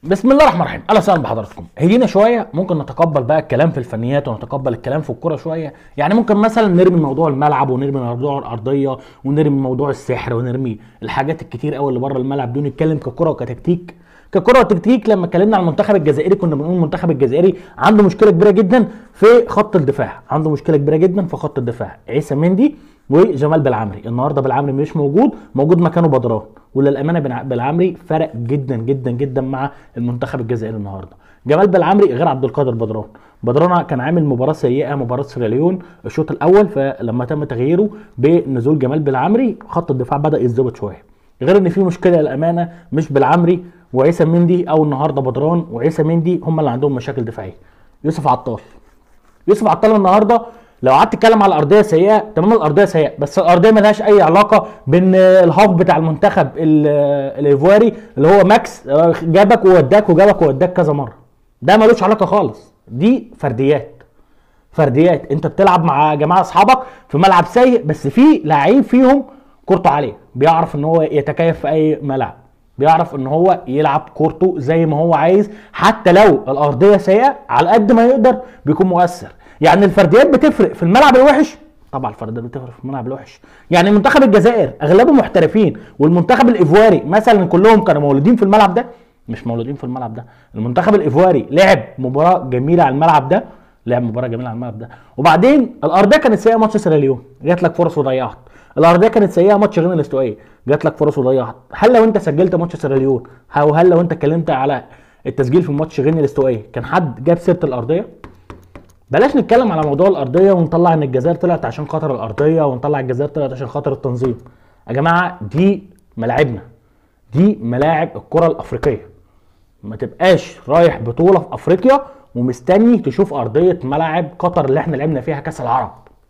بسم الله الرحمن الرحيم اهلا وسهلا بحضراتكم هدينا شويه ممكن نتقبل بقى الكلام في الفنيات ونتقبل الكلام في الكوره شويه يعني ممكن مثلا نرمي موضوع الملعب ونرمي موضوع الارضيه ونرمي موضوع السحر ونرمي الحاجات الكتير قوي اللي بره الملعب دون نتكلم ككوره وكتكتيك ككره وتكتيك لما اتكلمنا عن المنتخب الجزائري كنا بنقول المنتخب الجزائري عنده مشكله كبيره جدا في خط الدفاع عنده مشكله كبيره جدا في خط الدفاع عيسى مندي وجمال بالعمري النهارده بالعمري مش موجود موجود مكانه بدران وللامانه بن- بالعمري فرق جدا جدا جدا مع المنتخب الجزائري النهارده جمال بالعمري غير عبد القادر بدران بدران كان عامل مباراه سيئه مباراه سيراليون الشوط الاول فلما تم تغييره بنزول جمال بالعمري خط الدفاع بدا يتظبط شويه غير ان في مشكله للامانه مش بالعمري وعيسى مندي او النهارده بدران وعيسى مندي هم اللي عندهم مشاكل دفاعيه يوسف عطال يوسف عطال النهارده لو قعدت تتكلم على الارضيه سيئه تمام الارضيه سيئه بس الارضيه ملهاش اي علاقه بان الهاف بتاع المنتخب ال- الايفواري اللي هو ماكس جابك ووداك وجابك ووداك كذا مره ده ملوش علاقه خالص دي فرديات فرديات انت بتلعب مع جماعه اصحابك في ملعب سيء بس في لعيب فيهم كورته عاليه بيعرف ان هو يتكيف في اي ملعب بيعرف ان هو يلعب كورته زي ما هو عايز حتى لو الارضيه سيئه على قد ما يقدر بيكون مؤثر يعني الفرديات بتفرق في الملعب الوحش طبعا الفرديات بتفرق في الملعب الوحش يعني منتخب الجزائر اغلبه محترفين والمنتخب الايفواري مثلا كلهم كانوا مولودين في الملعب ده مش مولودين في الملعب ده المنتخب الايفواري لعب مباراه جميله على الملعب ده لعب مباراه جميله على الملعب ده وبعدين الارضيه كانت سيئه ماتش سيراليون جات لك فرص وضيعت الارضيه كانت سيئه ماتش غينيا الاستوائيه جات لك فرص وضيعت هل لو انت سجلت ماتش سيراليون او هل لو انت اتكلمت على التسجيل في ماتش غينيا الاستوائيه كان حد جاب سيره الارضيه بلاش نتكلم على موضوع الارضيه ونطلع ان الجزائر طلعت عشان خاطر الارضيه ونطلع الجزائر طلعت عشان خاطر التنظيم يا جماعه دي ملاعبنا دي ملاعب الكره الافريقيه ما تبقاش رايح بطوله في افريقيا ومستني تشوف ارضيه ملاعب قطر اللي احنا لعبنا فيها كاس العرب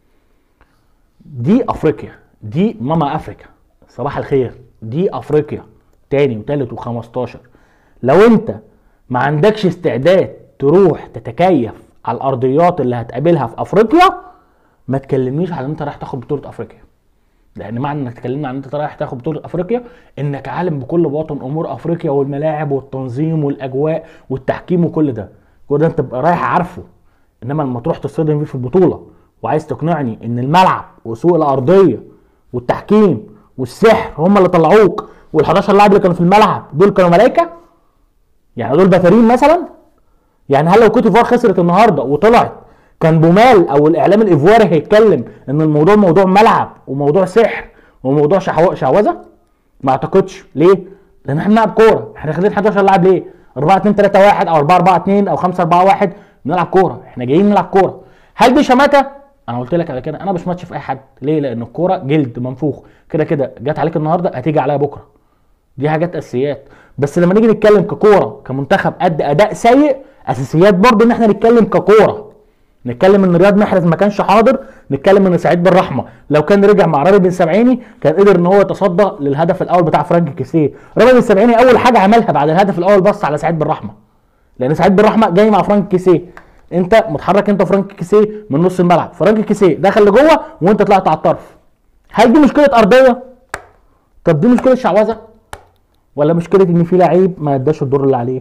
دي افريقيا دي ماما افريكا صباح الخير دي افريقيا تاني وتالت وخمستاشر لو انت ما عندكش استعداد تروح تتكيف على الارضيات اللي هتقابلها في افريقيا ما تكلمنيش على ان انت رايح تاخد بطوله افريقيا لان معنى انك تكلمنا عن انت رايح تاخد بطوله افريقيا انك عالم بكل باطن امور افريقيا والملاعب والتنظيم والاجواء والتحكيم وكل ده كل ده انت تبقى رايح عارفه انما لما تروح تصطدم فيه في البطوله وعايز تقنعني ان الملعب وسوق الارضيه والتحكيم والسحر هم اللي طلعوك وال11 لاعب اللي كانوا في الملعب دول كانوا ملائكه يعني دول بتارين مثلا يعني هل لو كوت ديفوار خسرت النهارده وطلعت كان بومال او الاعلام الايفواري هيتكلم ان الموضوع موضوع ملعب وموضوع سحر وموضوع شحو- شعوذه ما اعتقدش ليه لان احنا بنلعب كوره احنا خدين 11 لاعب ليه 4 2 3 1 او 4 4 2 او 5 4 1 بنلعب كوره احنا جايين نلعب كوره هل دي شماته انا قلت لك على كده انا مش ماتش في اي حد ليه لان الكوره جلد منفوخ كده كده جت عليك النهارده هتيجي عليا بكره دي حاجات اساسيات بس لما نيجي نتكلم ككوره كمنتخب قد اداء سيء اساسيات برضه ان احنا نتكلم ككوره نتكلم ان رياض محرز ما كانش حاضر نتكلم ان سعيد بالرحمه لو كان رجع مع رامي بن سبعيني كان قدر ان هو يتصدى للهدف الاول بتاع فرانك كيسيه رامي بن سبعيني اول حاجه عملها بعد الهدف الاول بص على سعيد بالرحمه لان سعيد بالرحمه جاي مع فرانك كيسيه انت متحرك انت وفرانك كيسيه من نص الملعب فرانك كيسيه دخل لجوه وانت طلعت على الطرف هل دي مشكله ارضيه طب دي مشكله شعوذه ولا مشكله ان في لعيب ما اداش الدور اللي عليه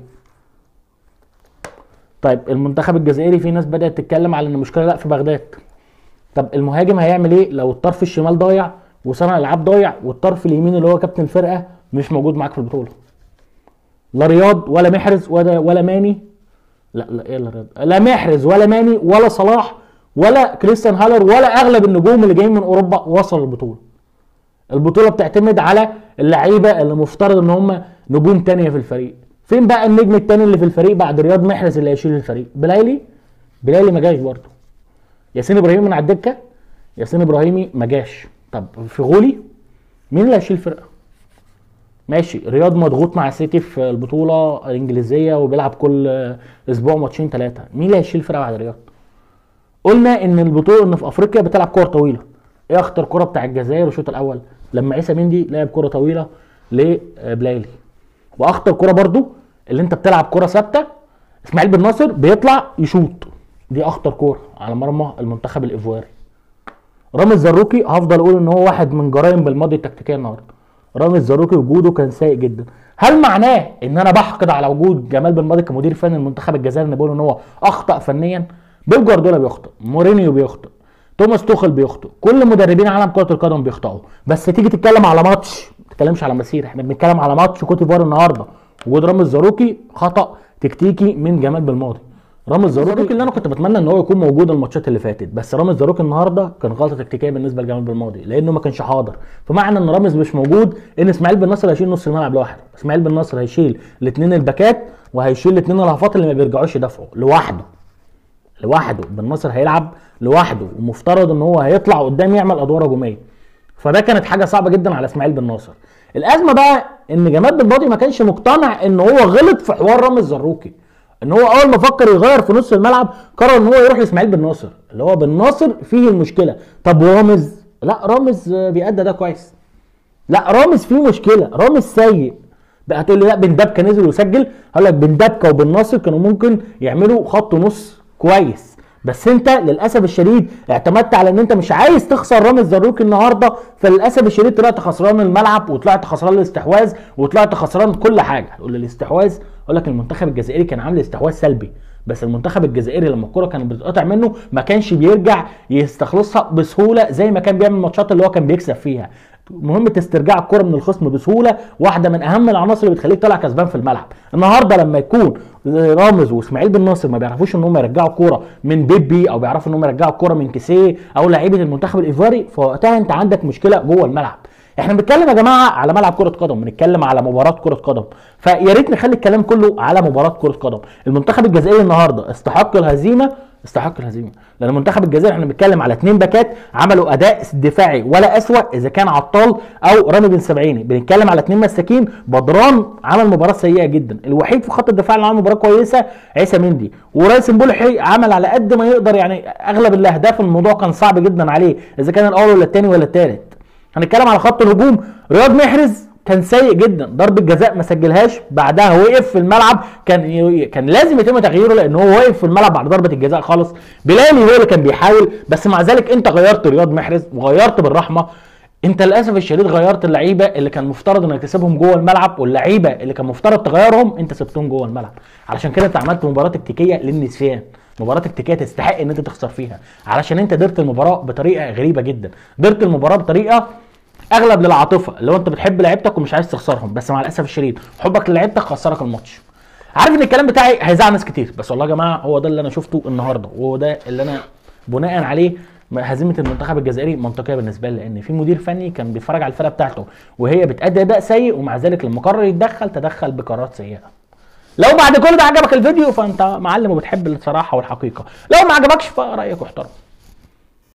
طيب المنتخب الجزائري في ناس بدات تتكلم على ان المشكله لا في بغداد طب المهاجم هيعمل ايه لو الطرف الشمال ضايع وصانع الالعاب ضايع والطرف اليمين اللي هو كابتن الفرقه مش موجود معاك في البطوله لا رياض ولا محرز ولا ولا ماني لا لا ايه لا رياض لا محرز ولا ماني ولا صلاح ولا كريستيان هالر ولا اغلب النجوم اللي جايين من اوروبا وصلوا البطوله البطوله بتعتمد على اللعيبه اللي مفترض ان هم نجوم تانية في الفريق فين بقى النجم التاني اللي في الفريق بعد رياض محرز اللي هيشيل الفريق بلايلي بلايلي ما جاش برضه ياسين ابراهيم من على الدكه ياسين ابراهيمي ما جاش طب في غولي مين اللي هيشيل الفرقه ماشي رياض مضغوط مع سيتي في البطوله الانجليزيه وبيلعب كل اسبوع ماتشين ثلاثه مين اللي هيشيل الفرقه بعد رياض قلنا ان البطوله ان في افريقيا بتلعب كوره طويله ايه اخطر كوره بتاع الجزائر الشوط الاول لما عيسى مندي لعب كوره طويله لبلايلي واخطر كوره برضو اللي انت بتلعب كوره ثابته اسماعيل بن ناصر بيطلع يشوط دي اخطر كوره على مرمى المنتخب الايفواري رامي الزروكي هفضل اقول ان هو واحد من جرائم بالماضي التكتيكيه النهارده رامي الزاروكي وجوده كان سيء جدا هل معناه ان انا بحقد على وجود جمال بن ماضي كمدير فني المنتخب الجزائري ان بقول ان هو اخطا فنيا بيب جوارديولا بيخطئ مورينيو بيخطئ توماس توخل بيخطئ كل مدربين عالم كره القدم بيخطئوا بس تيجي تتكلم على ماتش ما تتكلمش على مسير احنا بنتكلم على ماتش كوت ديفوار النهارده وجود رامي الزاروكي خطا تكتيكي من جمال بالماضي رامي الزاروكي اللي انا كنت بتمنى ان هو يكون موجود الماتشات اللي فاتت بس رامي الزاروكي النهارده كان غلطه تكتيكيه بالنسبه لجمال بالماضي لانه ما كانش حاضر فمعنى ان رامز مش موجود ان اسماعيل بن نصر هيشيل نص الملعب لوحده اسماعيل بن نصر هيشيل الاثنين الباكات وهيشيل الاثنين الهفات اللي ما بيرجعوش يدافعوا لوحده لوحده بن نصر هيلعب لوحده ومفترض ان هو هيطلع قدام يعمل ادوار هجوميه فده كانت حاجه صعبه جدا على اسماعيل بن ناصر الازمه بقى ان جمال بالماضي ما كانش مقتنع ان هو غلط في حوار رامي الزروكي ان هو اول ما فكر يغير في نص الملعب قرر ان هو يروح لاسماعيل بن ناصر اللي هو بن ناصر فيه المشكله طب رامز لا رامز بيأدى ده كويس لا رامز فيه مشكله رامز سيء بقى هتقول لي لا بن دبكه نزل وسجل هقول لك بن دبكه وبن ناصر كانوا ممكن يعملوا خط نص كويس بس انت للاسف الشديد اعتمدت على ان انت مش عايز تخسر رامي الزروكي النهارده فللاسف الشديد طلعت خسران الملعب وطلعت خسران الاستحواذ وطلعت خسران كل حاجه تقول لي الاستحواذ اقول لك المنتخب الجزائري كان عامل استحواذ سلبي بس المنتخب الجزائري لما الكره كانت بتتقطع منه ما كانش بيرجع يستخلصها بسهوله زي ما كان بيعمل الماتشات اللي هو كان بيكسب فيها مهمة استرجاع الكرة من الخصم بسهولة واحدة من أهم العناصر اللي بتخليك طالع كسبان في الملعب النهاردة لما يكون رامز واسماعيل بن ناصر ما بيعرفوش ان هم يرجعوا الكوره من بيبي او بيعرفوا ان هم يرجعوا الكوره من كيسيه او لعيبه المنتخب الايفواري فوقتها انت عندك مشكله جوه الملعب احنا بنتكلم يا جماعه على ملعب كره قدم بنتكلم على مباراه كره قدم فيا ريت نخلي الكلام كله على مباراه كره قدم المنتخب الجزائري النهارده استحق الهزيمه استحق الهزيمه لان المنتخب الجزائري احنا بنتكلم على اثنين باكات عملوا اداء دفاعي ولا اسوء اذا كان عطال او رامي بن سبعيني بنتكلم على اثنين مساكين بدران عمل مباراه سيئه جدا الوحيد في خط الدفاع اللي عمل مباراه كويسه عيسى مندي ورئيس مبولحي عمل على قد ما يقدر يعني اغلب الاهداف الموضوع كان صعب جدا عليه اذا كان الاول ولا الثاني ولا الثالث هنتكلم على خط الهجوم رياض محرز كان سيء جدا ضربه جزاء ما سجلهاش بعدها وقف في الملعب كان كان لازم يتم تغييره لان هو واقف في الملعب بعد ضربه الجزاء خالص بلالي هو اللي كان بيحاول بس مع ذلك انت غيرت رياض محرز وغيرت بالرحمه انت للاسف الشديد غيرت اللعيبه اللي كان مفترض انك تسيبهم جوه الملعب واللعيبه اللي كان مفترض تغيرهم انت سبتهم جوه الملعب علشان كده انت عملت مباراه تكتيكيه للنسيان مباراه تكتيكيه تستحق ان انت تخسر فيها علشان انت درت المباراه بطريقه غريبه جدا درت المباراه بطريقه اغلب للعاطفه اللي هو انت بتحب لعيبتك ومش عايز تخسرهم بس مع الاسف الشديد حبك للعيبتك خسرك الماتش عارف ان الكلام بتاعي هيزعل ناس كتير بس والله يا جماعه هو ده اللي انا شفته النهارده وهو ده اللي انا بناء عليه هزيمه المنتخب الجزائري منطقيه بالنسبه لي لان في مدير فني كان بيتفرج على الفرقه بتاعته وهي بتأدي اداء سيء ومع ذلك لما قرر يتدخل تدخل بقرارات سيئه لو بعد كل ده عجبك الفيديو فانت معلم وبتحب الصراحه والحقيقه لو ما عجبكش فرايك واحترم